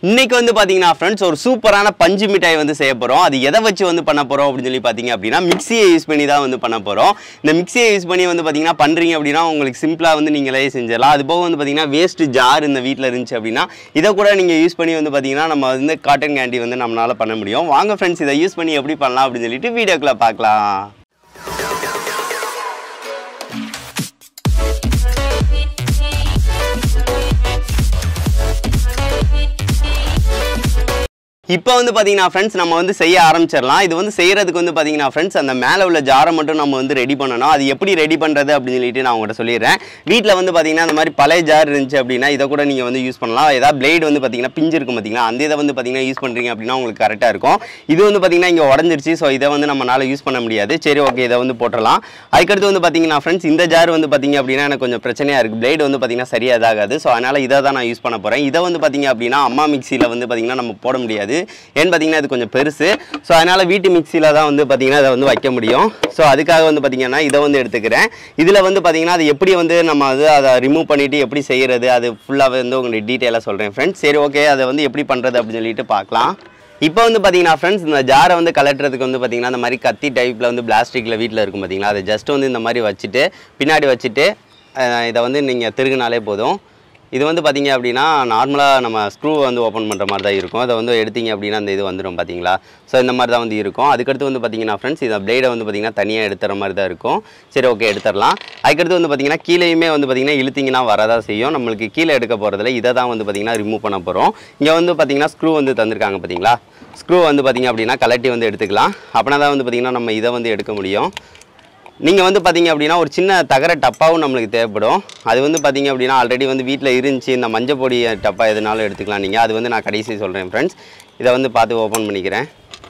இன்னைக்கு வந்து பார்த்தீங்கன்னா ஃப்ரெண்ட்ஸ் ஒரு சூப்பரான பஞ்சு மிட்டாய் வந்து செய்ய போகிறோம் அது எதை வச்சு வந்து பண்ண போகிறோம் அப்படின்னு சொல்லி பார்த்தீங்க அப்படின்னா மிக்சியை யூஸ் பண்ணி தான் வந்து பண்ண போகிறோம் இந்த மிக்சியை யூஸ் பண்ணி வந்து பார்த்தீங்கன்னா பண்ணுறீங்க அப்படின்னா உங்களுக்கு சிம்பிளாக வந்து நீங்களே செஞ்சிடலாம் அது போக வந்து பார்த்தீங்கன்னா வேஸ்ட் ஜார் இந்த வீட்டில் இருந்துச்சு அப்படின்னா இதை கூட நீங்கள் யூஸ் பண்ணி வந்து பார்த்தீங்கன்னா நம்ம வந்து காட்டன் கேண்டி வந்து நம்மளால் பண்ண முடியும் வாங்க ஃப்ரெண்ட்ஸ் இதை யூஸ் பண்ணி எப்படி பண்ணலாம் அப்படின்னு சொல்லிட்டு வீடியோக்குள்ளே பார்க்கலாம் இப்போ வந்து பார்த்தீங்கன்னா ஃப்ரெண்ட்ஸ் நம்ம வந்து செய்ய ஆரம்பிச்சிடலாம் இது வந்து செய்யறதுக்கு வந்து பார்த்தீங்கன்னா ஃப்ரெண்ட்ஸ் அந்த மேலே உள்ள ஜாரை மட்டும் நம்ம வந்து ரெடி பண்ணணும் அது எப்படி ரெடி பண்ணுறது அப்படின்னு சொல்லிட்டு நான் உங்கள்கிட்ட சொல்லிடுறேன் வீட்டில் வந்து பார்த்தீங்கன்னா அந்த மாதிரி பழைய ஜார் இருந்துச்சு அப்படின்னா இதை கூட நீங்கள் வந்து யூஸ் பண்ணலாம் ஏதாவது பிளேடு வந்து பார்த்தீங்கன்னா பிஞ்சு இருக்கும் பார்த்தீங்களா அந்த இதை வந்து பார்த்தீங்கன்னா யூஸ் பண்ணுறீங்க அப்படின்னா உங்களுக்கு கரெக்டாக இருக்கும் இது வந்து பார்த்தீங்கன்னா இங்கே உடஞ்சிருச்சு ஸோ இதை வந்து நம்மளால யூஸ் பண்ண முடியாது சரி ஓகே இதை வந்து போட்டுடலாம் அதுக்கடுத்து வந்து பார்த்தீங்கன்னா ஃப்ரெண்ட்ஸ் இந்த ஜார் வந்து பார்த்தீங்க அப்படின்னா எனக்கு கொஞ்சம் பிரச்சனையாக இருக்குது பிளேடு வந்து பார்த்தீங்கன்னா சரியாக இதாகாது ஸோ அதனால் இதை தான் நான் யூஸ் பண்ண போகிறேன் இதை வந்து பார்த்தீங்க அப்படின்னா அம்மா மிக்சியில் வந்து பார்த்தீங்கன்னா நம்ம போட முடியாது ஏன்னு பார்த்தீங்கன்னா இது கொஞ்சம் பெருசு ஸோ அதனால் வீட்டு மிக்சியில் தான் வந்து பார்த்தீங்கன்னா இதை வந்து வைக்க முடியும் ஸோ அதுக்காக வந்து பார்த்தீங்கன்னா இதை வந்து எடுத்துக்கிறேன் இதில் வந்து பார்த்தீங்கன்னா அது எப்படி வந்து நம்ம அது அதை ரிமூவ் பண்ணிவிட்டு எப்படி செய்கிறது அது ஃபுல்லாகவே வந்து உங்களுக்கு டீட்டெயிலாக சொல்கிறேன் ஃப்ரெண்ட்ஸ் சரி ஓகே அதை வந்து எப்படி பண்ணுறது அப்படின்னு சொல்லிட்டு பார்க்கலாம் இப்போ வந்து பார்த்தீங்கன்னா ஃப்ரெண்ட்ஸ் இந்த ஜாரை வந்து கலட்டுறதுக்கு வந்து பார்த்தீங்கன்னா இந்த மாதிரி கத்தி டைப்பில் வந்து பிளாஸ்டிக்கில் வீட்டில் இருக்கும் பார்த்தீங்களா அதை ஜஸ்ட் வந்து இந்த மாதிரி வச்சுட்டு பின்னாடி வச்சுட்டு அஹ், இதை வந்து நீங்கள் திருகுனாலே போதும் இது வந்து பார்த்தீங்க அப்படின்னா நார்மலாக நம்ம ஸ்க்ரூ வந்து ஓப்பன் பண்ணுற மாதிரி தான் இருக்கும் அதை வந்து எடுத்தீங்க அப்படின்னா அந்த இது வந்துடும் பார்த்தீங்களா ஸோ இந்த மாதிரி தான் வந்து இருக்கும் அதுக்கடுத்து வந்து பார்த்தீங்கன்னா ஃப்ரெண்ட்ஸ் இந்த பிளேடை வந்து பார்த்தீங்கன்னா தனியாக எடுத்துற மாதிரி தான் இருக்கும் சரி ஓகே எடுத்துடலாம் அதுக்கடுத்து வந்து பார்த்தீங்கன்னா கீழேயுமே வந்து பார்த்தீங்கன்னா இழுத்தீங்கன்னா வரதான் செய்யும் நம்மளுக்கு கீழே எடுக்க போகிறதுல இதை தான் வந்து பார்த்தீங்கன்னா ரிமூவ் பண்ண போகிறோம் இங்கே வந்து பார்த்தீங்கன்னா ஸ்க்ரூ வந்து தந்திருக்காங்க பார்த்தீங்களா ஸ்க்ரூ வந்து பார்த்தீங்க அப்படின்னா கலட்டி வந்து எடுத்துக்கலாம் அப்படின்னா தான் வந்து பார்த்தீங்கன்னா நம்ம இதை வந்து எடுக்க முடியும் நீங்கள் வந்து பார்த்தீங்க அப்படின்னா ஒரு சின்ன தகர டப்பாவும் நம்மளுக்கு தேவைப்படும் அது வந்து பார்த்தீங்க அப்படின்னா ஆல்ரெடி வந்து வீட்டில் இருந்துச்சு இந்த மஞ்சள் பொடி டப்பா எதுனாலும் எடுத்துக்கலாம் நீங்கள் அது வந்து நான் கடைசி சொல்கிறேன் ஃப்ரெண்ட்ஸ் இதை வந்து பார்த்து ஓப்பன் பண்ணிக்கிறேன்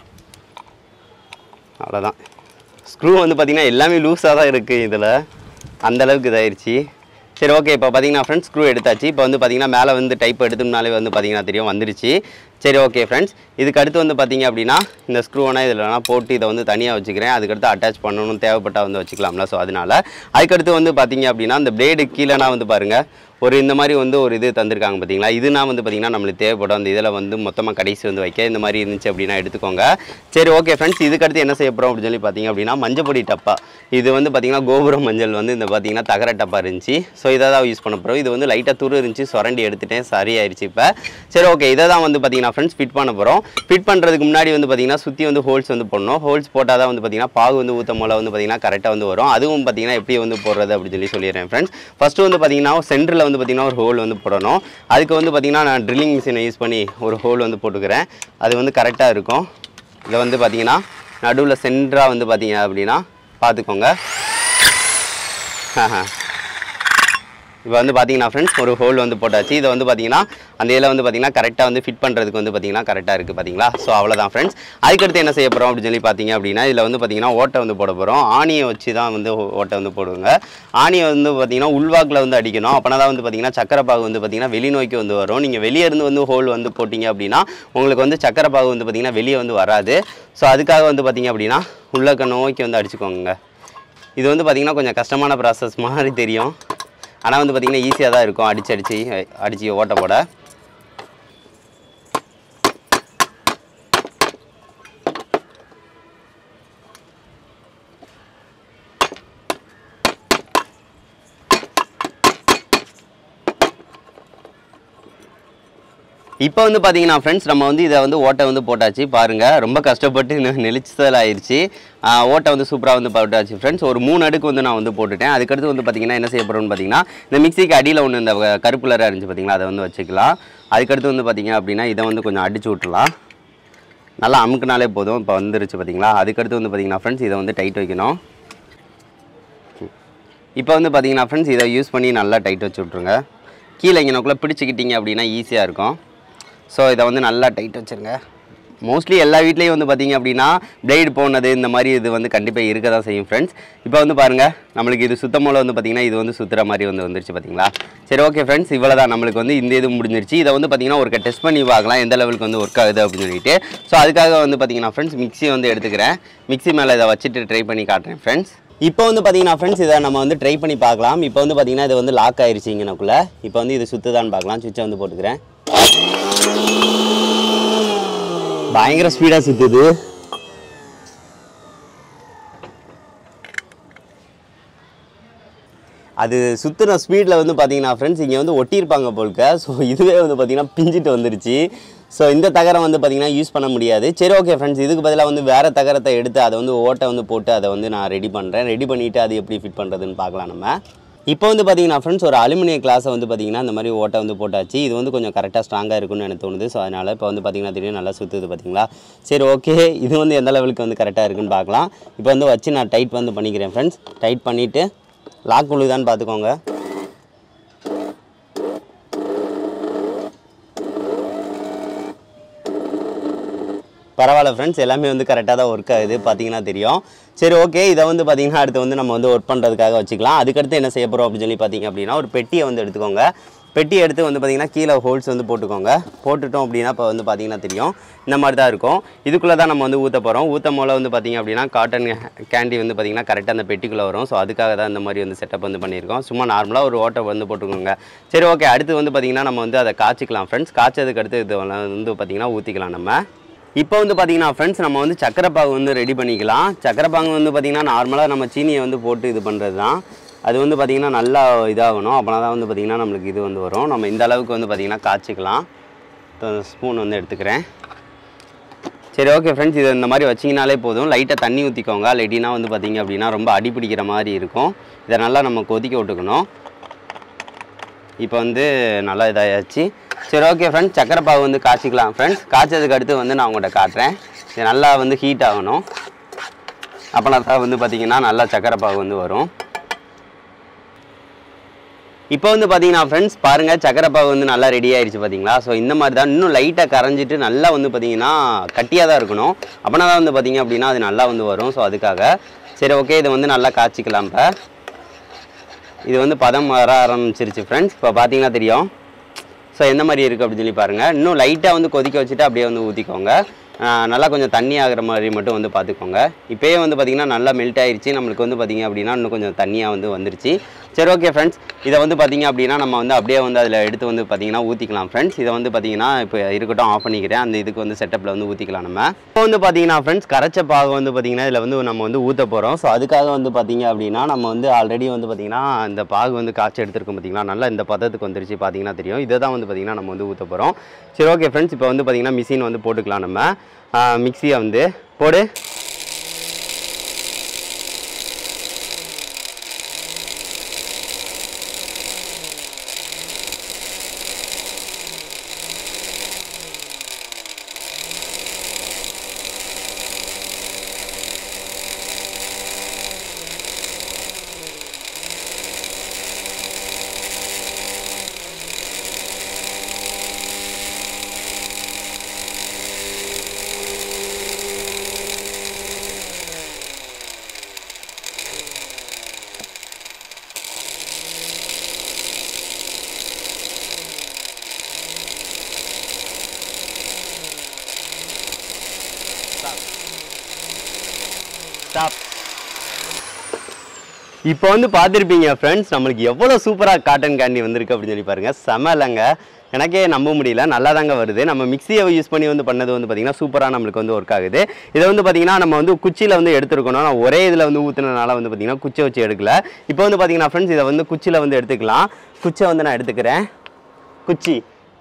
அவ்வளோதான் ஸ்க்ரூ வந்து பார்த்தீங்கன்னா எல்லாமே லூஸாக தான் இருக்குது இதில் அந்த அளவுக்கு இதாயிருச்சு சரி ஓகே இப்போ பார்த்தீங்கன்னா ஃப்ரெண்ட்ஸ் ஸ்க்ரூ எடுத்தாச்சு இப்போ வந்து பார்த்தீங்கன்னா மேலே வந்து டைப் எடுத்தோம்னாலே வந்து பார்த்தீங்கன்னா தெரியும் வந்துருச்சு சரி ஓகே ஃப்ரெண்ட்ஸ் இதுக்கு அடுத்து வந்து பார்த்தீங்க அப்படின்னா இந்த ஸ்க்ரூ வேணால் இதில் வேணால் போட்டு இதை வந்து தனியாக வச்சுக்கிறேன் அதுக்கடுத்து அட்டாச் பண்ணணும் தேவைப்பட்டால் வந்து வச்சுக்கலாம்ல ஸோ அதனால அதுக்கடுத்து வந்து பார்த்தீங்க அப்படின்னா இந்த பிளேடு கீழேனா வந்து பாருங்கள் ஒரு இந்த மாதிரி வந்து ஒரு இது தந்திருக்காங்க பார்த்தீங்களா இதுனா வந்து பார்த்தீங்கன்னா நம்மளுக்கு தேவைப்படும் அந்த இதில் வந்து மொத்தமாக கடைசி வந்து வைக்க இந்த மாதிரி இருந்துச்சு அப்படின்னா எடுத்துக்கோங்க சரி ஓகே ஃப்ரெண்ட்ஸ் இதுக்கடுத்து என்ன செய்ய போகிறோம் அப்படின்னு சொல்லி பார்த்தீங்க அப்படின்னா மஞ்சப்பொடி டப்பா இது வந்து பார்த்தீங்கன்னா கோபுரம் மஞ்சள் வந்து இந்த பார்த்தீங்கன்னா தகர டப்பா இருந்துச்சு ஸோ இதை தான் யூஸ் பண்ண போகிறோம் இது வந்து லைட்டாக துரு இருந்துச்சு சுரண்டி எடுத்துட்டேன் சரியாயிருச்சு இப்போ சரி ஓகே இதை தான் வந்து பார்த்தீங்கன்னா ஃப்ரெண்ட்ஸ் ஃபிட் பண்ண போகிறோம் ஃபிட் பண்ணுறதுக்கு முன்னாடி வந்து பார்த்தீங்கன்னா சுற்றி வந்து ஹோல்ஸ் வந்து போடணும் ஹோல்ஸ் போட்டால் தான் வந்து பார்த்தீங்கன்னா பாகு வந்து ஊற்றும் போல வந்து பார்த்தீங்கன்னா கரெக்டாக வந்து வரும் அதுவும் பார்த்தீங்கன்னா எப்படி வந்து போடுறது அப்படின்னு சொல்லி சொல்லிடுறேன் ஃப்ரெண்ட்ஸ் ஃபஸ்ட்டு வந்து பார்த்தீங்கன்னா சென்டரில் வந்து பார்த்தீங்கன்னா ஒரு ஹோல் வந்து போடணும் அதுக்கு வந்து பார்த்தீங்கன்னா நான் ட்ரில்லிங் மிஷினை யூஸ் பண்ணி ஒரு ஹோல் வந்து போட்டுக்கிறேன் அது வந்து கரெக்டாக இருக்கும் இதை வந்து பார்த்தீங்கன்னா நடுவில் சென்டராக வந்து பார்த்தீங்க அப்படின்னா பார்த்துக்கோங்க இப்போ வந்து பார்த்தீங்கன்னா ஃப்ரெண்ட்ஸ் ஒரு ஹோல் வந்து போட்டாச்சு இதை வந்து பார்த்தீங்கன்னா அந்த இதில் வந்து பார்த்தீங்கன்னா கரெக்டாக வந்து ஃபிட் பண்ணுறதுக்கு வந்து பார்த்தீங்கன்னா கரெக்டாக இருக்குது பார்த்தீங்களா ஸோ அவ்வளோதான் ஃப்ரெண்ட்ஸ் அதுக்கடுத்து என்ன செய்ய போகிறோம் அப்படின்னு சொல்லி பார்த்தீங்க அப்படின்னா இதில் வந்து பார்த்தீங்கன்னா ஓட்டை வந்து போட போகிறோம் ஆணியை வச்சு தான் வந்து ஓ- ஓட்டை வந்து போடுவாங்க ஆணியை வந்து பார்த்தீங்கன்னா உள்வாக்கில் வந்து அடிக்கணும் அப்போனா தான் வந்து பார்த்தீங்கன்னா சக்கரை பாகு வந்து பார்த்தீங்கன்னா வெளிநோக்கி வந்து வரும் நீங்கள் வெளியே இருந்து வந்து ஹோல் வந்து போட்டிங்க அப்படின்னா உங்களுக்கு வந்து சக்கரை பாகு வந்து பார்த்தீங்கன்னா வெளியே வந்து வராது ஸோ அதுக்காக வந்து பார்த்தீங்க அப்படின்னா உள்ளக்க நோக்கி வந்து அடிச்சுக்கோங்க இது வந்து பார்த்தீங்கன்னா கொஞ்சம் கஷ்டமான ப்ராசஸ் மாதிரி தெரியும் ஆனால் வந்து பார்த்தீங்கன்னா ஈஸியாக தான் இருக்கும் அடிச்சு அடிச்சு அடிச்சு ஓட்ட போட இப்போ வந்து பார்த்தீங்கன்னா ஃப்ரெண்ட்ஸ் நம்ம வந்து இதை வந்து ஓட்டை வந்து போட்டாச்சு பாருங்கள் ரொம்ப கஷ்டப்பட்டு இன்னும் நெளிச்சல் ஆயிடுச்சு ஆஹ் ஓட்டை வந்து சூப்பராக வந்து போட்டாச்சு ஃப்ரெண்ட்ஸ் ஒரு மூணு அடுக்கு வந்து நான் வந்து போட்டுட்டேன் அதுக்கடுத்து வந்து பார்த்தீங்கன்னா என்ன செய்ய போகிறோம்னு பார்த்தீங்கன்னா இந்த மிக்சிக்கு அடியில் ஒன்று இந்த கருப்பு கலராக இருந்துச்சு பார்த்தீங்களா அதை வந்து வச்சுக்கலாம் அதுக்கடுத்து வந்து பார்த்தீங்க அப்படின்னா இதை வந்து கொஞ்சம் அடிச்சு விட்டுலாம் நல்லா அமுக்குனாலே போதும் இப்போ வந்துருச்சு பார்த்தீங்களா அதுக்கடுத்து வந்து பார்த்தீங்கன்னா ஃப்ரெண்ட்ஸ் இதை வந்து டைட் வைக்கணும் இப்போ வந்து பார்த்தீங்கன்னா ஃப்ரெண்ட்ஸ் இதை யூஸ் பண்ணி நல்லா டைட் வச்சு விட்ருங்க கீழே இங்கனக்குள்ளே பிடிச்சிக்கிட்டீங்க அப்படின்னா ஈஸியாக இருக்கும் ஸோ இதை வந்து நல்லா டைட் வச்சுருங்க மோஸ்ட்லி எல்லா வீட்லேயும் வந்து பார்த்தீங்க அப்படின்னா பிளேடு போனது இந்த மாதிரி இது வந்து கண்டிப்பாக இருக்க தான் செய்யும் ஃப்ரெண்ட்ஸ் இப்போ வந்து பாருங்கள் நம்மளுக்கு இது சுத்தமோல வந்து பார்த்தீங்கன்னா இது வந்து சுற்றுற மாதிரி வந்து வந்துருச்சு பார்த்தீங்களா சரி ஓகே ஃப்ரெண்ட்ஸ் இவ்வளோ தான் நம்மளுக்கு வந்து இந்த இது முடிஞ்சிருச்சு இதை வந்து பார்த்தீங்கன்னா ஒரு டெஸ்ட் பண்ணி பார்க்கலாம் எந்த லெவலுக்கு வந்து ஒர்க் ஆகுது அப்படின்னு சொல்லிட்டு ஸோ அதுக்காக வந்து பார்த்தீங்கன்னா ஃப்ரெண்ட்ஸ் மிக்ஸி வந்து எடுத்துக்கிறேன் மிக்ஸி மேலே இதை வச்சுட்டு ட்ரை பண்ணி காட்டுறேன் ஃப்ரெண்ட்ஸ் இப்போ வந்து பார்த்தீங்கன்னா ஃப்ரெண்ட்ஸ் இதை நம்ம வந்து ட்ரை பண்ணி பார்க்கலாம் இப்போ வந்து பார்த்தீங்கன்னா இது வந்து லாக் ஆயிருச்சு இங்கனக்குள்ளே இப்போ வந்து இது சுற்றுதான்னு பார்க்கலாம் சுவிட்சை வந்து போட்டுக்கிறேன் பயங்கர ஸ்பீடாக சுற்றுது அது சுற்றுன ஸ்பீடில் வந்து பார்த்தீங்கன்னா ஃப்ரெண்ட்ஸ் இங்கே வந்து ஒட்டியிருப்பாங்க போல்க ஸோ இதுவே வந்து பார்த்தீங்கன்னா பிஞ்சிட்டு வந்துருச்சு ஸோ இந்த தகரம் வந்து பார்த்தீங்கன்னா யூஸ் பண்ண முடியாது சரி ஓகே ஃப்ரெண்ட்ஸ் இதுக்கு பதிலாக வந்து வேறு தகரத்தை எடுத்து அதை வந்து ஓட்டை வந்து போட்டு அதை வந்து நான் ரெடி பண்ணுறேன் ரெடி பண்ணிவிட்டு அது எப்படி ஃபிட் பண்ணுறதுன்னு பார்க்கலாம் நம்ம இப்போ வந்து பார்த்தீங்கன்னா ஃப்ரெண்ட்ஸ் ஒரு அலுமினிய கிளாஸை வந்து பார்த்தீங்கன்னா இந்த மாதிரி ஓட்டை வந்து போட்டாச்சு இது வந்து கொஞ்சம் கரெக்டாக ஸ்ட்ராங்காக இருக்கும்னு எனக்கு தோணுது ஸோ அதனால் இப்போ வந்து பார்த்தீங்கன்னா திடீர்னு நல்லா சுற்றுது பார்த்தீங்களா சரி ஓகே இது வந்து எந்த லெவலுக்கு வந்து கரெக்டாக இருக்குன்னு பார்க்கலாம் இப்போ வந்து வச்சு நான் டைட் வந்து பண்ணிக்கிறேன் ஃப்ரெண்ட்ஸ் டைட் பண்ணிவிட்டு லாக் உழுதான்னு பார்த்துக்கோங்க பரவாயில்ல ஃப்ரெண்ட்ஸ் எல்லாமே வந்து கரெக்டாக தான் ஒர்க் ஆகுது பார்த்தீங்கன்னா தெரியும் சரி ஓகே இதை வந்து பார்த்தீங்கன்னா அடுத்து வந்து நம்ம வந்து ஒர்க் பண்ணுறதுக்காக வச்சுக்கலாம் அதுக்கடுத்து என்ன செய்ய போகிறோம் அப்படின்னு சொல்லி பார்த்தீங்க அப்படின்னா ஒரு பெட்டியை வந்து எடுத்துக்கோங்க பெட்டி எடுத்து வந்து பார்த்தீங்கன்னா கீழே ஹோல்ஸ் வந்து போட்டுக்கோங்க போட்டுட்டோம் அப்படின்னா இப்போ வந்து பார்த்தீங்கன்னா தெரியும் இந்த மாதிரி தான் இருக்கும் இதுக்குள்ளே தான் நம்ம வந்து ஊற்ற போகிறோம் ஊற்ற போல வந்து பார்த்தீங்க அப்படின்னா காட்டன் கேண்டி வந்து பார்த்தீங்கன்னா கரெக்டாக அந்த பெட்டிக்குள்ளே வரும் ஸோ அதுக்காக தான் இந்த மாதிரி வந்து செட்டப் வந்து பண்ணியிருக்கோம் சும்மா நார்மலாக ஒரு ஓட்டை வந்து போட்டுக்கோங்க சரி ஓகே அடுத்து வந்து பார்த்தீங்கன்னா நம்ம வந்து அதை காய்ச்சிக்கலாம் ஃப்ரெண்ட்ஸ் காய்ச்சதுக்கு அடுத்து இது வந்து பார்த்தீங்கன்னா ஊற்றிக்கலாம் நம்ம இப்போ வந்து பார்த்தீங்கன்னா ஃப்ரெண்ட்ஸ் நம்ம வந்து சக்கரை பாகு வந்து ரெடி பண்ணிக்கலாம் சக்கரை பாகு வந்து பார்த்தீங்கன்னா நார்மலாக நம்ம சீனியை வந்து போட்டு இது பண்ணுறது தான் அது வந்து பார்த்தீங்கன்னா நல்லா இதாகணும் அப்படின்னா தான் வந்து பார்த்தீங்கன்னா நம்மளுக்கு இது வந்து வரும் நம்ம இந்த அளவுக்கு வந்து பார்த்தீங்கன்னா காய்ச்சிக்கலாம் ஸ்பூன் வந்து எடுத்துக்கிறேன் சரி ஓகே ஃப்ரெண்ட்ஸ் இது இந்த மாதிரி வச்சிங்கனாலே போதும் லைட்டாக தண்ணி ஊற்றிக்கோங்க இல்லாட்டினா வந்து பார்த்தீங்க அப்படின்னா ரொம்ப அடி பிடிக்கிற மாதிரி இருக்கும் இதை நல்லா நம்ம கொதிக்க விட்டுக்கணும் இப்போ வந்து நல்லா இதாகிடுச்சு சரி ஓகே ஃப்ரெண்ட்ஸ் சக்கரை பாகு வந்து காய்ச்சிக்கலாம் ஃப்ரெண்ட்ஸ் காய்ச்சதுக்கு அடுத்து வந்து நான் உங்கள்கிட்ட காட்டுறேன் இது நல்லா வந்து ஹீட் ஆகணும் அப்போனா தான் வந்து பார்த்தீங்கன்னா நல்லா சக்கரை பாகு வந்து வரும் இப்போ வந்து பார்த்தீங்கன்னா ஃப்ரெண்ட்ஸ் பாருங்கள் சக்கரை பாகு வந்து நல்லா ரெடி ஆயிடுச்சு பார்த்தீங்களா ஸோ இந்த மாதிரி தான் இன்னும் லைட்டாக கரைஞ்சிட்டு நல்லா வந்து பார்த்தீங்கன்னா கட்டியாக தான் இருக்கணும் அப்போனா தான் வந்து பார்த்தீங்க அப்படின்னா அது நல்லா வந்து வரும் ஸோ அதுக்காக சரி ஓகே இதை வந்து நல்லா காய்ச்சிக்கலாம் இப்போ இது வந்து பதம் வர ஆரம்பிச்சிருச்சு ஃப்ரெண்ட்ஸ் இப்போ பார்த்தீங்கன்னா தெரியும் ஸோ எந்த மாதிரி இருக்குது அப்படின்னு சொல்லி பாருங்கள் இன்னும் லைட்டாக வந்து கொதிக்க வச்சுட்டு அப்படியே வந்து ஊற்றிக்கோங்க ஆஹ் நல்லா கொஞ்சம் தண்ணி ஆகிற மாதிரி மட்டும் வந்து பார்த்துக்கோங்க இப்போயே வந்து பார்த்திங்கன்னா நல்லா மெல்ட் ஆயிருச்சு நம்மளுக்கு வந்து பார்த்திங்க அப்படின்னா இன்னும் கொஞ்சம் தண்ணியாக வந்து வந்துருச்சு சரி ஓகே ஃப்ரெண்ட்ஸ் இதை வந்து பார்த்திங்க அப்படின்னா நம்ம வந்து அப்படியே வந்து அதில் எடுத்து வந்து பார்த்திங்கன்னா ஊற்றிக்கலாம் ஃப்ரெண்ட்ஸ் இதை வந்து பார்த்திங்கன்னா இப்போ இருக்கட்டும் ஆஃப் பண்ணிக்கிறேன் அந்த இதுக்கு வந்து செட்டப்பில் வந்து ஊற்றிக்கலாம் நம்ம இப்போ வந்து பார்த்திங்கன்னா ஃப்ரெண்ட்ஸ் கரைச்ச பாகு வந்து பார்த்திங்கன்னா இதில் வந்து நம்ம வந்து ஊற்ற போகிறோம் ஸோ அதுக்காக வந்து பார்த்திங்க அப்படின்னா நம்ம வந்து ஆல்ரெடி வந்து பார்த்திங்கன்னா இந்த பாகு வந்து காய்ச்சி எடுத்துருக்கோம் பார்த்திங்களா நல்லா இந்த பதத்துக்கு வந்துருச்சு பார்த்திங்கன்னா தெரியும் இதை தான் வந்து பார்த்திங்கன்னா நம்ம வந்து ஊற்ற போகிறோம் சரி ஓகே ஃப்ரெண்ட்ஸ் இப்போ வந்து பார்த்திங்கன்னா மிஷின் வந்து போட்டுக்கலாம் நம்ம மிக்சியை வந்து போடு ஸ்டாப் இப்போ வந்து பார்த்துருப்பீங்க ஃப்ரெண்ட்ஸ் நம்மளுக்கு எவ்வளோ சூப்பராக காட்டன் கேண்டி வந்திருக்கு அப்படின்னு சொல்லி பாருங்க செம இல்லைங்க எனக்கே நம்ப முடியல நல்லா தாங்க வருது நம்ம மிக்சியை யூஸ் பண்ணி வந்து பண்ணது வந்து பார்த்திங்கன்னா சூப்பராக நம்மளுக்கு வந்து ஒர்க் ஆகுது இதை வந்து பார்த்திங்கன்னா நம்ம வந்து குச்சியில் வந்து எடுத்துருக்கணும் நான் ஒரே இதில் வந்து ஊற்றுனதுனால வந்து பார்த்திங்கன்னா குச்சை வச்சு எடுக்கல இப்போ வந்து பார்த்திங்கன்னா ஃப்ரெண்ட்ஸ் இதை வந்து குச்சியில் வந்து எடுத்துக்கலாம் குச்சை வந்து நான் எடுத்துக்கிறேன் குச்சி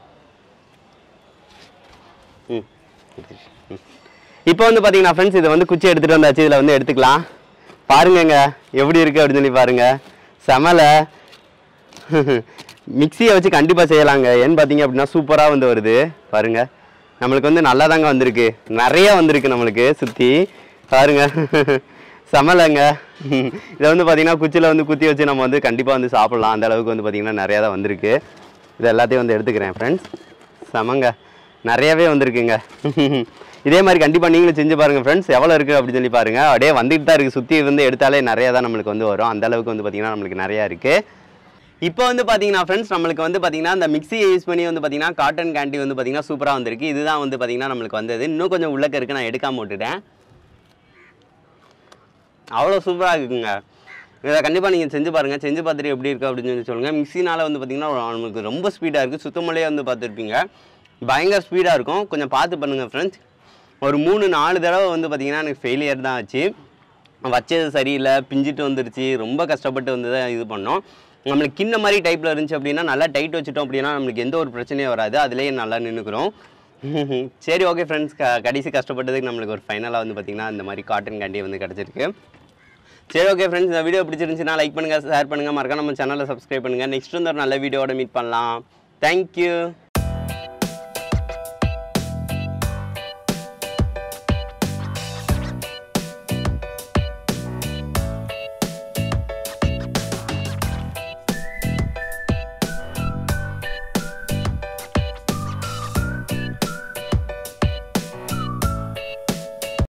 ம் ம். இப்போ வந்து பார்த்தீங்கன்னா ஃப்ரெண்ட்ஸ் இதை வந்து குச்சி எடுத்துகிட்டு வந்தாச்சு இதில் வந்து எடுத்துக்கலாம் பாருங்கங்க எப்படி இருக்குது அப்படின்னு சொல்லி பாருங்க செமலை மிக்சியை வச்சு கண்டிப்பாக செய்யலாங்க ஏன்னு பார்த்தீங்க அப்படின்னா சூப்பராக வந்து வருது பாருங்க நம்மளுக்கு வந்து நல்லா தாங்க வந்திருக்கு நிறைய வந்திருக்கு நம்மளுக்கு சுற்றி பாருங்க செமலைங்க இதை வந்து பார்த்தீங்கன்னா குச்சியில் வந்து குத்தி வச்சு நம்ம வந்து கண்டிப்பாக வந்து சாப்பிட்லாம் அந்த அளவுக்கு வந்து பார்த்தீங்கன்னா நிறையா தான் வந்திருக்கு இது எல்லாத்தையும் வந்து எடுத்துக்கிறேன் ஃப்ரெண்ட்ஸ் செமங்க நிறையவே வந்திருக்குங்க இதே மாதிரி கண்டிப்பாக நீங்களும் செஞ்சு பாருங்கள் ஃப்ரெண்ட்ஸ் எவ்வளோ இருக்குது அப்படின்னு சொல்லி பாருங்கள் அப்படியே வந்துட்டு தான் இருக்குது சுற்றி வந்து எடுத்தாலே நிறையா தான் நம்மளுக்கு வந்து வரும் அந்த அளவுக்கு வந்து பார்த்திங்கன்னா நம்மளுக்கு நிறையா இருக்குது இப்போ வந்து பார்த்தீங்கன்னா ஃப்ரெண்ட்ஸ் நம்மளுக்கு வந்து பார்த்தீங்கன்னா இந்த மிக்ஸியை யூஸ் பண்ணி வந்து பார்த்தீங்கன்னா காட்டன் கேண்டி வந்து பார்த்தீங்கன்னா சூப்பராக வந்திருக்கு இதுதான் வந்து பார்த்தீங்கன்னா நம்மளுக்கு வந்தது இன்னும் கொஞ்சம் உள்ளக்க இருக்கு நான் எடுக்காம விட்டுட்டேன் அவ்வளோ சூப்பராக இருக்குங்க இதை கண்டிப்பாக நீங்கள் செஞ்சு பாருங்கள் செஞ்சு பார்த்துட்டு எப்படி இருக்குது அப்படின்னு சொல்லி சொல்லுங்கள் மிக்சினால் வந்து பார்த்தீங்கன்னா நமக்கு ரொம்ப ஸ்பீடாக இருக்குது சுத்தமலையே வந்து பார்த்துருப்பீங்க பயங்கர ஸ்பீடாக இருக்கும் கொஞ்சம் பார்த்து பண்ணுங்கள் ஃப்ரெண்ட்ஸ் ஒரு மூணு நாலு தடவை வந்து பார்த்தீங்கன்னா எனக்கு ஃபெயிலியர் தான் ஆச்சு வச்சது சரியில்லை பிஞ்சிட்டு வந்துருச்சு ரொம்ப கஷ்டப்பட்டு வந்து தான் இது பண்ணோம் நம்மளுக்கு கிண்ண மாதிரி டைப்பில் இருந்துச்சு அப்படின்னா நல்லா டைட் வச்சுட்டோம் அப்படின்னா நம்மளுக்கு எந்த ஒரு பிரச்சனையும் வராது அதுலேயே நல்லா நின்றுக்கிறோம் சரி ஓகே ஃப்ரெண்ட்ஸ் க கடைசி கஷ்டப்பட்டதுக்கு நம்மளுக்கு ஒரு ஃபைனலாக வந்து பார்த்திங்கன்னா இந்த மாதிரி காட்டன் கேண்டி வந்து கிடச்சிருக்கு சரி ஓகே ஃப்ரெண்ட்ஸ் இந்த வீடியோ பிடிச்சிருந்துச்சுன்னா லைக் பண்ணுங்கள் ஷேர் பண்ணுங்கள் மறக்காம நம்ம சேனலை சப்ஸ்கிரைப் பண்ணுங்கள் நெக்ஸ்ட் வந்து ஒரு நல்ல வீடியோட மீட் பண்ணலாம் தேங்க்யூ